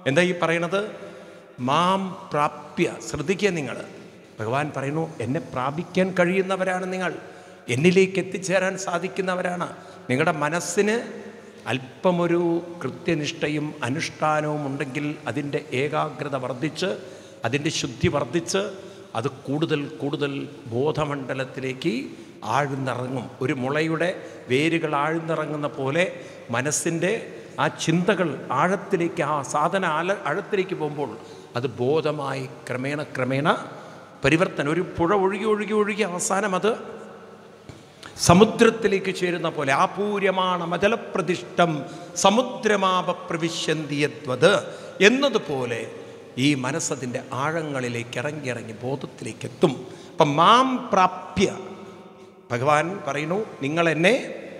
എന്താ ഈ പറയണത് മാം പ്രാപ്യ ശ്രദ്ധിക്കുക നിങ്ങൾ ഭഗവാൻ പറയുന്നു എന്നെ പ്രാപിക്കാൻ കഴിയുന്നവരാണ് നിങ്ങൾ എന്നിലേക്ക് എത്തിച്ചേരാൻ സാധിക്കുന്നവരാണ് നിങ്ങളുടെ മനസ്സിന് അല്പമൊരു കൃത്യനിഷ്ഠയും അനുഷ്ഠാനവും ഉണ്ടെങ്കിൽ അതിൻ്റെ ഏകാഗ്രത വർദ്ധിച്ച് അതിൻ്റെ ശുദ്ധി വർദ്ധിച്ച് അത് കൂടുതൽ കൂടുതൽ ബോധമണ്ഡലത്തിലേക്ക് ആഴ്ന്നിറങ്ങും ഒരു മുളയുടെ വേരുകൾ ആഴ്ന്നിറങ്ങുന്ന പോലെ മനസ്സിൻ്റെ ആ ചിന്തകൾ ആഴത്തിലേക്ക് ആ സാധന ആല ആഴത്തിലേക്ക് പോകുമ്പോൾ അത് ബോധമായി ക്രമേണ ക്രമേണ പരിവർത്തനം ഒരു പുഴ ഒഴുകി ഒഴുകി ഒഴുകി അവസാനം അത് സമുദ്രത്തിലേക്ക് ചേരുന്ന പോലെ ആപൂര്യമാണ് മജലപ്രതിഷ്ഠം സമുദ്രമാപ പ്രവിശ്യന്തിയത്വത് എന്നതുപോലെ ഈ മനസ്സതിൻ്റെ ആഴങ്ങളിലേക്ക് ഇറങ്ങി ഇറങ്ങി ബോധത്തിലേക്ക് എത്തും അപ്പം മാം പ്രാപ്യ ഭഗവാൻ പറയുന്നു നിങ്ങൾ എന്നെ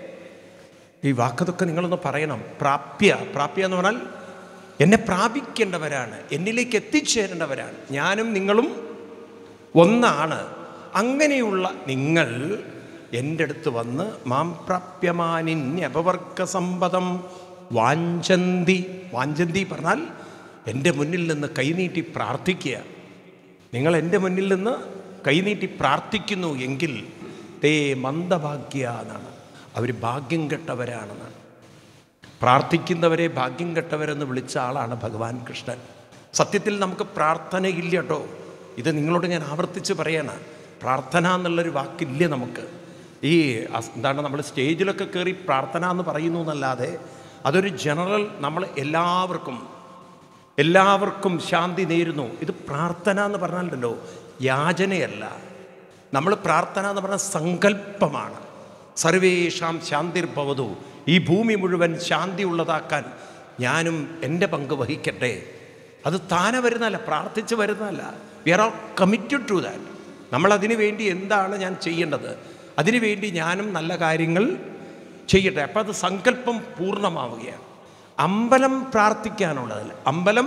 ഈ വാക്കതൊക്കെ നിങ്ങളൊന്ന് പറയണം പ്രാപ്യ പ്രാപ്യ എന്ന് പറഞ്ഞാൽ എന്നെ പ്രാപിക്കേണ്ടവരാണ് എന്നിലേക്ക് എത്തിച്ചേരേണ്ടവരാണ് ഞാനും നിങ്ങളും ഒന്നാണ് അങ്ങനെയുള്ള നിങ്ങൾ എൻ്റെ അടുത്ത് വന്ന് മാം പ്രാപ്യമാനിന്യപവർഗ സമ്പദം വാഞ്ചന്തി വാഞ്ചന്തി പറഞ്ഞാൽ എൻ്റെ മുന്നിൽ നിന്ന് കൈനീട്ടി പ്രാർത്ഥിക്കുക നിങ്ങൾ എൻ്റെ മുന്നിൽ നിന്ന് കൈനീട്ടി പ്രാർത്ഥിക്കുന്നു എങ്കിൽ തേ മന്ദഭാഗ്യ എന്നാണ് അവർ ഭാഗ്യം കെട്ടവരാണെന്നാണ് പ്രാർത്ഥിക്കുന്നവരെ ഭാഗ്യം കെട്ടവരെന്ന് വിളിച്ച ആളാണ് ഭഗവാൻ കൃഷ്ണൻ സത്യത്തിൽ നമുക്ക് പ്രാർത്ഥനയില്ല കേട്ടോ ഇത് നിങ്ങളോട് ഞാൻ ആവർത്തിച്ച് പറയാണ് പ്രാർത്ഥന എന്നുള്ളൊരു വാക്കില്ല നമുക്ക് ഈ അസ്- എന്താണ് നമ്മൾ സ്റ്റേജിലൊക്കെ കയറി പ്രാർത്ഥന എന്ന് പറയുന്നു എന്നല്ലാതെ അതൊരു ജനറൽ നമ്മൾ എല്ലാവർക്കും എല്ലാവർക്കും ശാന്തി നേരുന്നു ഇത് പ്രാർത്ഥന എന്ന് പറഞ്ഞാലല്ലോ യാചനയല്ല നമ്മൾ പ്രാർത്ഥന എന്ന് പറഞ്ഞ സങ്കല്പമാണ് സർവേഷാം ശാന്തിർഭവതു ഈ ഭൂമി മുഴുവൻ ശാന്തി ഉള്ളതാക്കാൻ ഞാനും എൻ്റെ പങ്ക് വഹിക്കട്ടെ അത് താനെ വരുന്നതല്ല പ്രാർത്ഥിച്ച് വരുന്നതല്ല we are all committed to that നമ്മൾ അതിനു വേണ്ടി എന്താണ് ഞാൻ ചെയ്യേണ്ടത് അതിനു വേണ്ടി ഞാനും നല്ല കാര്യങ്ങൾ ചെയ്യട്ടെ അപ്പം അത് സങ്കല്പം പൂർണ്ണമാവുകയാണ് അമ്പലം പ്രാർത്ഥിക്കാനുള്ളതല്ല അമ്പലം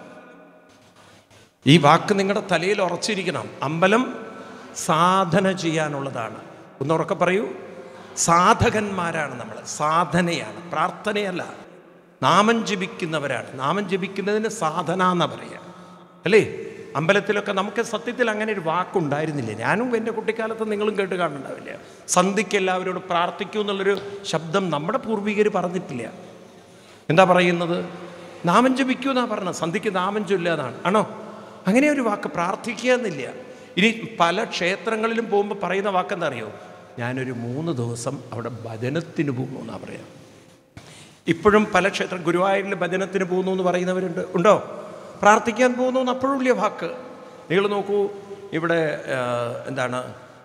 ഈ വാക്ക് നിങ്ങളുടെ തലയിൽ ഉറച്ചിരിക്കണം അമ്പലം സാധന ചെയ്യാനുള്ളതാണ് ഒന്ന് ഉറക്കെ പറയൂ സാധകന്മാരാണ് നമ്മൾ സാധനയാണ് പ്രാർത്ഥനയല്ല നാമം ജപിക്കുന്നവരാണ് നാമം ജപിക്കുന്നതിന് സാധന എന്നാ പറയുക അല്ലേ അമ്പലത്തിലൊക്കെ നമുക്ക് സത്യത്തിൽ അങ്ങനെ ഒരു വാക്കുണ്ടായിരുന്നില്ല ഞാനും എൻ്റെ കുട്ടിക്കാലത്ത് നിങ്ങളും കേട്ട് കാണുന്നുണ്ടാവില്ല സന്ധിക്ക് എല്ലാവരോട് പ്രാർത്ഥിക്കൂ എന്നുള്ളൊരു ശബ്ദം നമ്മുടെ പൂർവികർ പറഞ്ഞിട്ടില്ല എന്താ പറയുന്നത് നാമം ജപിക്കൂ എന്നാ പറഞ്ഞത് സന്ധിക്ക് നാമം ചൊല്ലുക എന്നാണ് ആണോ അങ്ങനെ ഒരു വാക്ക് പ്രാർത്ഥിക്കുക എന്നില്ല ഇനി പല ക്ഷേത്രങ്ങളിലും പോകുമ്പോൾ പറയുന്ന വാക്കെന്താ അറിയോ ഞാനൊരു മൂന്ന് ദിവസം അവിടെ ഭജനത്തിന് പോകുന്നു എന്നാ പറയാം ഇപ്പോഴും പല ക്ഷേത്രം ഗുരുവായൂരിൽ ഭജനത്തിന് പോകുന്നു എന്ന് പറയുന്നവരുണ്ട് ഉണ്ടോ പ്രാർത്ഥിക്കാൻ പോകുന്നു എന്ന് അപ്പോഴും ഇല്ല വാക്ക് നിങ്ങൾ നോക്കൂ ഇവിടെ ആ, എന്താണ്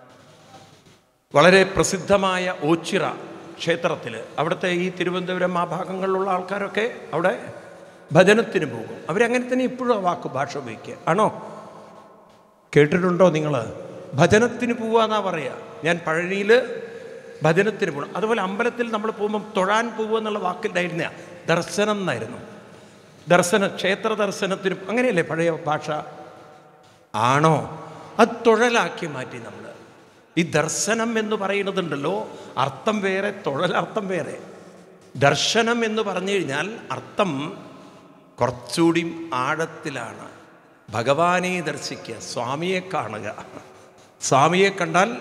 വളരെ പ്രസിദ്ധമായ ഓച്ചിറ ക്ഷേത്രത്തിൽ അവിടുത്തെ ഈ തിരുവനന്തപുരം ആ ഭാഗങ്ങളിലുള്ള ആൾക്കാരൊക്കെ അവിടെ ഭജനത്തിന് പോകും അവരങ്ങനെ തന്നെ ഇപ്പോഴും ആ വാക്ക് ഭാഷ ഉപയോഗിക്കുക ആണോ കേട്ടിട്ടുണ്ടോ നിങ്ങൾ ഭജനത്തിന് പോവാന്നാ പറയുക ഞാൻ പഴനിയിൽ ഭജനത്തിന് പോകണം അതുപോലെ അമ്പലത്തിൽ നമ്മൾ പോകുമ്പം തൊഴാൻ പോവുക എന്നുള്ള വാക്കില്ലായിരുന്ന ദർശനം എന്നായിരുന്നു ദർശന ക്ഷേത്ര ദർശനത്തിന് അങ്ങനെയല്ലേ പഴയ ഭാഷ ആണോ അത് തൊഴലാക്കി മാറ്റി നമ്മൾ ഈ ദർശനം എന്ന് പറയുന്നതുണ്ടല്ലോ അർത്ഥം വേറെ തൊഴലർത്ഥം വേറെ ദർശനം എന്ന് പറഞ്ഞു കഴിഞ്ഞാൽ അർത്ഥം കുറച്ചുകൂടി ആഴത്തിലാണ് ഭഗവാനെ ദർശിക്കുക സ്വാമിയെ കാണുക സ്വാമിയെ കണ്ടാൽ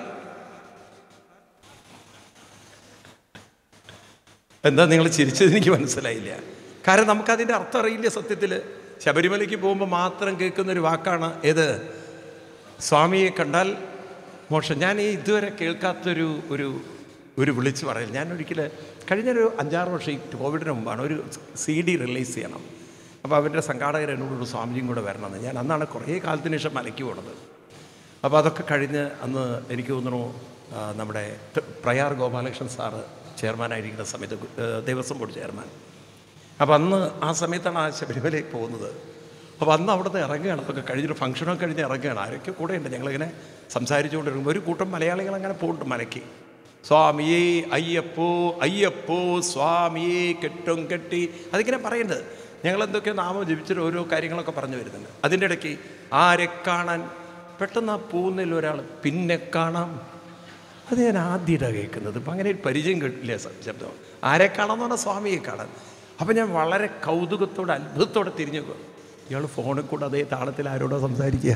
എന്താ നിങ്ങൾ ചിരിച്ചത് എനിക്ക് മനസ്സിലായില്ല കാരണം നമുക്കതിൻ്റെ അർത്ഥം അറിയില്ല സത്യത്തിൽ ശബരിമലയ്ക്ക് പോകുമ്പോൾ മാത്രം കേൾക്കുന്ന ഒരു വാക്കാണ് ഏത് സ്വാമിയെ കണ്ടാൽ മോശം ഞാൻ ഈ ഇതുവരെ കേൾക്കാത്തൊരു ഒരു ഒരു വിളിച്ച് പറയൽ ഞാൻ ഒരിക്കൽ കഴിഞ്ഞൊരു അഞ്ചാറ് വർഷം ഈ കോവിഡിന് മുമ്പാണ് ഒരു സി ഡി റിലീസ് ചെയ്യണം അപ്പോൾ അവരുടെ സംഘാടകർ എന്നോടൊരു സ്വാമിജിയും കൂടെ വരണമെന്ന് ഞാൻ അന്നാണ് കുറേ കാലത്തിന് ശേഷം മലയ്ക്ക് പോണത് അപ്പോൾ അതൊക്കെ കഴിഞ്ഞ് അന്ന് എനിക്ക് തോന്നുന്നു ആ, നമ്മുടെ ത- പ്രയാർ ഗോപാലകൃഷ്ണൻ സാറ് ചെയർമാനായിരിക്കുന്ന സമയത്ത് ഗു- ഏ, ദേവസ്വം ബോർഡ് ചെയർമാൻ അപ്പോൾ അന്ന് ആ സമയത്താണ് ആ ശബരിമലയിൽ പോകുന്നത് അപ്പോൾ അന്ന് അവിടുന്ന് ഇറങ്ങുകയാണ് അതൊക്കെ കഴിഞ്ഞൊരു ഫംഗ്ഷനൊക്കെ കഴിഞ്ഞ് ഇറങ്ങുകയാണ് ആരൊക്കെ കൂടെ ഉണ്ട് ഞങ്ങളിങ്ങനെ സംസാരിച്ചുകൊണ്ടിരിക്കുമ്പോൾ ഒരു കൂട്ടം മലയാളികൾ അങ്ങനെ പോകുന്നുണ്ട് മലയ്ക്ക് സ്വാമിയേ അയ്യപ്പോ അയ്യപ്പോ സ്വാമിയേ കെട്ടും കെട്ടി അതിങ്ങനെ പറയുന്നത് ഞങ്ങൾ എന്തൊക്കെയോ നാമം ജപിച്ചിട്ട് ഓരോ കാര്യങ്ങളൊക്കെ പറഞ്ഞു വരുന്നുണ്ട് അതിൻ്റെ ഇടയ്ക്ക് ആരെ കാണാൻ പെട്ടെന്ന് ആ പോകുന്നതിൽ ഒരാൾ പിന്നെ കാണാം അത് ഞാൻ ആദ്യമായിട്ടാണ് കേൾക്കുന്നത് ഇപ്പം അങ്ങനെ ഒരു പരിചയം കേട്ടില്ല സ- ശബ്ദം ആരെ കാണാമെന്ന് പറഞ്ഞാൽ സ്വാമിയെ കാണാൻ അപ്പം ഞാൻ വളരെ കൗതുകത്തോടെ അത്ഭുതത്തോടെ തിരിഞ്ഞു നോക്കും. ഇയാൾ ഫോണിൽ കൂടെ അതേ താളത്തിൽ ആരോടോ സംസാരിക്കുക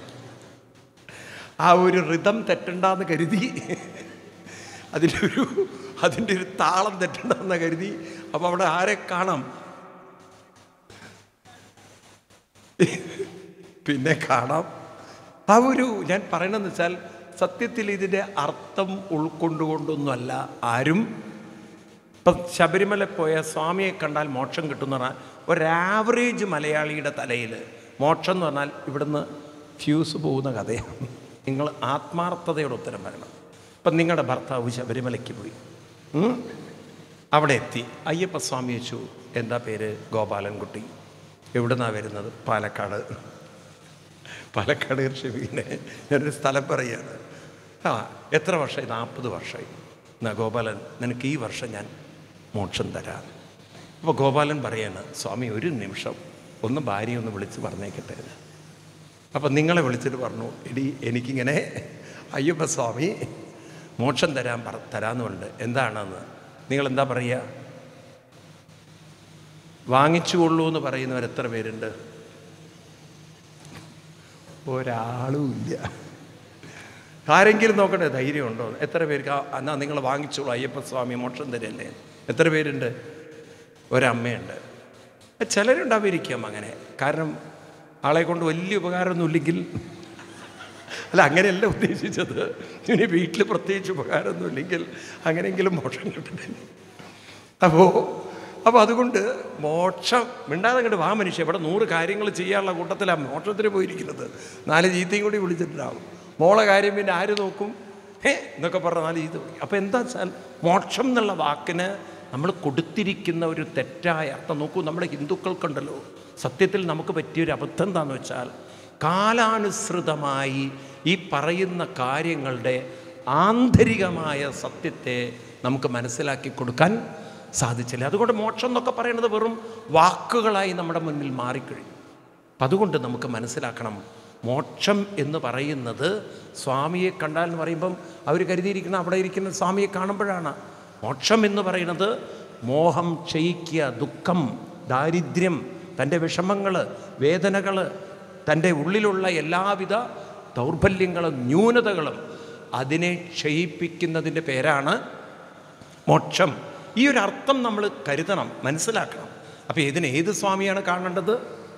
ആ ഒരു റിതം തെറ്റണ്ടെന്ന് കരുതി അതിൻ്റെ ഒരു അതിൻ്റെ ഒരു താളം തെറ്റണ്ടെന്ന് കരുതി അപ്പോൾ അവിടെ ആരെ കാണാം പിന്നെ കാണാം ആ ഒരു ഞാൻ പറയണമെന്ന് വെച്ചാൽ സത്യത്തിൽ ഇതിൻ്റെ അർത്ഥം ഉൾക്കൊണ്ടുകൊണ്ടൊന്നുമല്ല ആരും ഇപ്പം ശബരിമല പോയ സ്വാമിയെ കണ്ടാൽ മോക്ഷം കിട്ടുന്ന പറഞ്ഞാൽ ഒരു ആവറേജ് മലയാളിയുടെ തലയിൽ മോക്ഷം എന്ന് പറഞ്ഞാൽ ഇവിടുന്ന് ഫ്യൂസ് പോകുന്ന കഥയാണ് നിങ്ങൾ ആത്മാർത്ഥതയോടെ ഉത്തരം വരണം ഇപ്പം നിങ്ങളുടെ ഭർത്താവ് ശബരിമലയ്ക്ക് പോയി ഉം? അവിടെ എത്തി അയ്യപ്പസ്വാമി വെച്ചു എന്താ പേര് ഗോപാലൻകുട്ടി എവിടുന്നാണ് വരുന്നത് പാലക്കാട് പാലക്കാട് ഷെബീനെ ഞാനൊരു സ്ഥലം പറയുകയാണ് ആ എത്ര വർഷമായി നാൽപ്പത് വർഷമായി എന്നാ ഗോപാലൻ നിനക്ക് ഈ വർഷം ഞാൻ മോക്ഷം തരാം അപ്പോൾ ഗോപാലൻ പറയാണ് സ്വാമി ഒരു നിമിഷം ഒന്ന് ഭാര്യ ഒന്ന് വിളിച്ച് പറഞ്ഞേക്കട്ടെ അപ്പം നിങ്ങളെ വിളിച്ചിട്ട് പറഞ്ഞു എടി എനിക്കിങ്ങനെ അയ്യപ്പ സ്വാമി മോക്ഷം തരാൻ പറ തരാമെന്നുണ്ട് എന്താണെന്ന് നിങ്ങൾ എന്താ പറയുക വാങ്ങിച്ചുകൊള്ളൂ എന്ന് പറയുന്നവർ എത്ര പേരുണ്ട് ഒരാളും ഇല്ല ആരെങ്കിലും നോക്കട്ടെ ധൈര്യമുണ്ടോ എത്ര പേർക്ക് ആ, എന്നാ നിങ്ങൾ വാങ്ങിച്ചോളൂ അയ്യപ്പ സ്വാമി മോക്ഷം തരല്ലേ എത്ര പേരുണ്ട് ഒരമ്മയുണ്ട് ചിലരുണ്ടാവിരിക്കാം അങ്ങനെ കാരണം ആളെ കൊണ്ട് വലിയ ഉപകാരമൊന്നുമില്ലെങ്കിൽ അല്ല അങ്ങനെയല്ല ഉദ്ദേശിച്ചത് ഇനി വീട്ടിൽ പ്രത്യേകിച്ച് ഉപകാരമൊന്നുമില്ലെങ്കിൽ അങ്ങനെയെങ്കിലും മോക്ഷം കിട്ടട്ടെ അപ്പോൾ അപ്പോൾ അതുകൊണ്ട് മോക്ഷം മിണ്ടാതെ അങ്ങോട്ട് വാ മനുഷ്യ ഇവിടെ നൂറ് കാര്യങ്ങൾ ചെയ്യാനുള്ള കൂട്ടത്തിലാണ് മോക്ഷത്തിന് പോയിരിക്കുന്നത് നാല് ചീത്തയും കൂടി വിളിച്ചിട്ടുണ്ടാവും മോളെ കാര്യം പിന്നെ ആര് നോക്കും ഹേ എന്നൊക്കെ പറഞ്ഞ നാല് ചീത്ത വിളിക്കും അപ്പോൾ എന്താ വെച്ചാൽ മോക്ഷം എന്നുള്ള വാക്കിന് നമ്മൾ കൊടുത്തിരിക്കുന്ന ഒരു തെറ്റായ അർത്ഥം നോക്കൂ നമ്മുടെ ഹിന്ദുക്കൾക്കുണ്ടല്ലോ സത്യത്തിൽ നമുക്ക് പറ്റിയൊരു അബദ്ധം എന്താണെന്ന് വെച്ചാൽ കാലാനുസൃതമായി ഈ പറയുന്ന കാര്യങ്ങളുടെ ആന്തരികമായ സത്യത്തെ നമുക്ക് മനസ്സിലാക്കി കൊടുക്കാൻ സാധിച്ചില്ല അതുകൊണ്ട് മോക്ഷം എന്നൊക്കെ പറയുന്നത് വെറും വാക്കുകളായി നമ്മുടെ മുന്നിൽ മാറിക്കഴിഞ്ഞു അപ്പം അതുകൊണ്ട് നമുക്ക് മനസ്സിലാക്കണം മോക്ഷം എന്ന് പറയുന്നത് സ്വാമിയെ കണ്ടാൽ എന്ന് പറയുമ്പം അവർ കരുതിയിരിക്കുന്ന അവിടെ ഇരിക്കുന്ന സ്വാമിയെ കാണുമ്പോഴാണ് മോക്ഷം എന്ന് പറയുന്നത് മോഹം ക്ഷയിക്കുക ദുഃഖം ദാരിദ്ര്യം തൻ്റെ വിഷമങ്ങൾ വേദനകൾ തൻ്റെ ഉള്ളിലുള്ള എല്ലാവിധ ദൗർബല്യങ്ങളും ന്യൂനതകളും അതിനെ ക്ഷയിപ്പിക്കുന്നതിൻ്റെ പേരാണ് മോക്ഷം ഈ ഒരു അർത്ഥം നമ്മൾ കരുതണം മനസ്സിലാക്കണം അപ്പോൾ ഇതിന് ഏത് സ്വാമിയാണ് കാണേണ്ടത്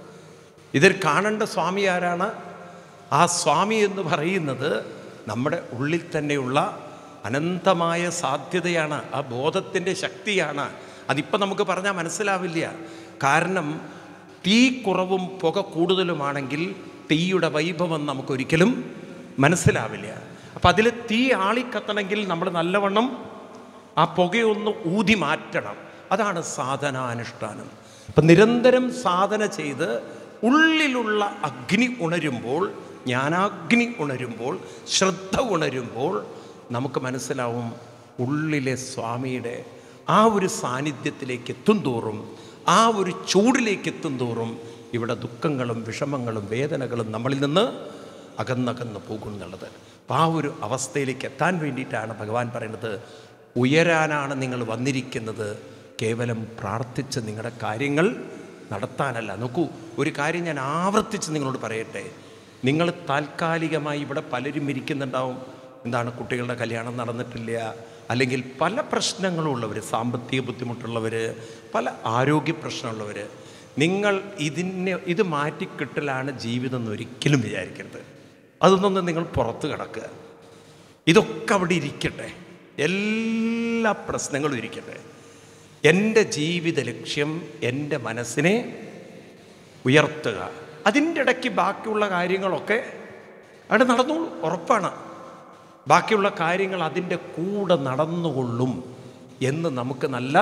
ഇതിൽ കാണേണ്ട സ്വാമി ആരാണ് ആ സ്വാമി എന്ന് പറയുന്നത് നമ്മുടെ ഉള്ളിൽ തന്നെയുള്ള അനന്തമായ സാധ്യതയാണ് ആ ബോധത്തിൻ്റെ ശക്തിയാണ് അതിപ്പോൾ നമുക്ക് പറഞ്ഞാൽ മനസ്സിലാവില്ല കാരണം തീ കുറവും പുക കൂടുതലുമാണെങ്കിൽ തീയുടെ വൈഭവം നമുക്കൊരിക്കലും മനസ്സിലാവില്ല അപ്പം അതിൽ തീ ആളിക്കത്തണമെങ്കിൽ നമ്മൾ നല്ലവണ്ണം ആ പുകയൊന്ന് ഊതി മാറ്റണം അതാണ് സാധനാനുഷ്ഠാനം അപ്പം നിരന്തരം സാധന ചെയ്ത് ഉള്ളിലുള്ള അഗ്നി ഉണരുമ്പോൾ ജ്ഞാനാഗ്നി ഉണരുമ്പോൾ ശ്രദ്ധ ഉണരുമ്പോൾ നമുക്ക് മനസ്സിലാവും ഉള്ളിലെ സ്വാമിയുടെ ആ ഒരു സാന്നിധ്യത്തിലേക്ക് എത്തും തോറും ആ ഒരു ചൂടിലേക്ക് എത്തും തോറും ഇവിടെ ദുഃഖങ്ങളും വിഷമങ്ങളും വേദനകളും നമ്മളിൽ നിന്ന് അകന്നകന്ന് പോകും എന്നുള്ളത് അപ്പം ആ ഒരു അവസ്ഥയിലേക്ക് എത്താൻ വേണ്ടിയിട്ടാണ് ഭഗവാൻ പറയുന്നത് ഉയരാനാണ് നിങ്ങൾ വന്നിരിക്കുന്നത് കേവലം പ്രാർത്ഥിച്ച് നിങ്ങളുടെ കാര്യങ്ങൾ നടത്താനല്ല നോക്കൂ ഒരു കാര്യം ഞാൻ ആവർത്തിച്ച് നിങ്ങളോട് പറയട്ടെ നിങ്ങൾ താൽക്കാലികമായി ഇവിടെ പലരും ഇരിക്കുന്നുണ്ടാവും എന്താണ് കുട്ടികളുടെ കല്യാണം നടന്നിട്ടില്ല അല്ലെങ്കിൽ പല പ്രശ്നങ്ങളും ഉള്ളവർ സാമ്പത്തിക ബുദ്ധിമുട്ടുള്ളവർ പല ആരോഗ്യ പ്രശ്നമുള്ളവർ നിങ്ങൾ ഇതിനെ ഇത് മാറ്റിക്കിട്ടലാണ് ജീവിതം എന്ന് ഒരിക്കലും വിചാരിക്കരുത് അതൊന്നും നിങ്ങൾ പുറത്ത് കിടക്കുക ഇതൊക്കെ അവിടെ ഇരിക്കട്ടെ എല്ലാ പ്രശ്നങ്ങളും ഇരിക്കട്ടെ എൻ്റെ ജീവിത ലക്ഷ്യം എൻ്റെ മനസ്സിനെ ഉയർത്തുക അതിൻ്റെ ഇടയ്ക്ക് ബാക്കിയുള്ള കാര്യങ്ങളൊക്കെ അവിടെ നടന്നോളൂ ഉറപ്പാണ് ബാക്കിയുള്ള കാര്യങ്ങൾ അതിൻ്റെ കൂടെ നടന്നുകൊള്ളും എന്ന് നമുക്ക് നല്ല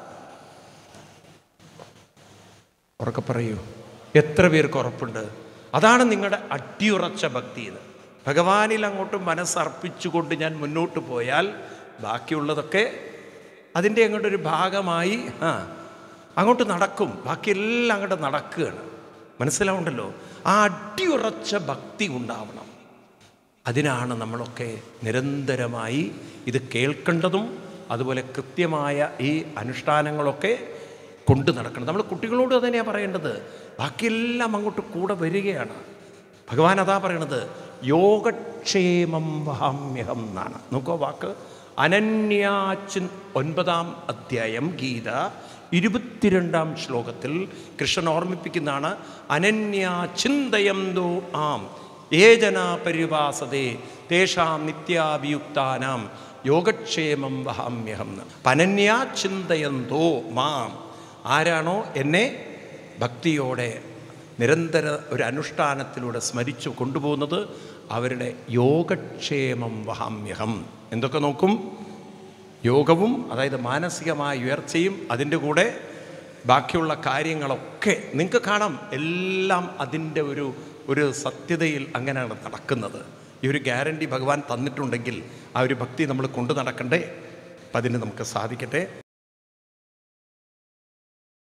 ഉറക്കെ പറയൂ എത്ര പേർക്ക് ഉറപ്പുണ്ട് അതാണ് നിങ്ങളുടെ അടിയുറച്ച ഭക്തി എന്ന് ഭഗവാനിൽ അങ്ങോട്ട് മനസ്സർപ്പിച്ചുകൊണ്ട് ഞാൻ മുന്നോട്ട് പോയാൽ ബാക്കിയുള്ളതൊക്കെ അതിൻ്റെ അങ്ങോട്ടൊരു ഭാഗമായി ആ അങ്ങോട്ട് നടക്കും ബാക്കിയെല്ലാം അങ്ങോട്ട് നടക്കുകയാണ് മനസ്സിലാവുണ്ടല്ലോ ആ അടിയുറച്ച ഭക്തി ഉണ്ടാവണം അതിനാണ് നമ്മളൊക്കെ നിരന്തരമായി ഇത് കേൾക്കേണ്ടതും അതുപോലെ കൃത്യമായ ഈ അനുഷ്ഠാനങ്ങളൊക്കെ കൊണ്ടു നടക്കണം നമ്മൾ കുട്ടികളോട് തന്നെയാണ് പറയേണ്ടത് ബാക്കിയെല്ലാം അങ്ങോട്ട് കൂടെ വരികയാണ് ഭഗവാൻ അതാ പറയണത് യോഗക്ഷേമം വഹാമ്യഹം എന്നാണ് നോക്കോ വാക്ക് അനന്യാച്ചിൻ ഒൻപതാം അധ്യായം ഗീത ഇരുപത്തിരണ്ടാം ശ്ലോകത്തിൽ കൃഷ്ണൻ ഓർമ്മിപ്പിക്കുന്നതാണ് അനന്യാചിന്തയന്തോ ആം ഏജന പരിവാസതേ തേഷാം നിത്യാഭിയുക്താനാം യോഗക്ഷേമം വഹാമ്യഹം എന്ന് പനന്യാചിന്തയന്തോ മാം ആരാണോ എന്നെ ഭക്തിയോടെ നിരന്തര ഒരു അനുഷ്ഠാനത്തിലൂടെ സ്മരിച്ചു കൊണ്ടുപോകുന്നത് അവരുടെ യോഗക്ഷേമം വഹാമ്യഹം എന്തൊക്കെ നോക്കും യോഗവും അതായത് മാനസികമായ ഉയർച്ചയും അതിൻ്റെ കൂടെ ബാക്കിയുള്ള കാര്യങ്ങളൊക്കെ നിങ്ങൾക്ക് കാണാം എല്ലാം അതിൻ്റെ ഒരു ഒരു സത്യതയിൽ അങ്ങനെയാണ് നടക്കുന്നത് ഈ ഒരു ഗ്യാരണ്ടി ഭഗവാൻ തന്നിട്ടുണ്ടെങ്കിൽ ആ ഒരു ഭക്തി നമ്മൾ കൊണ്ടു നടക്കണ്ടേ അപ്പം അതിന് നമുക്ക് സാധിക്കട്ടെ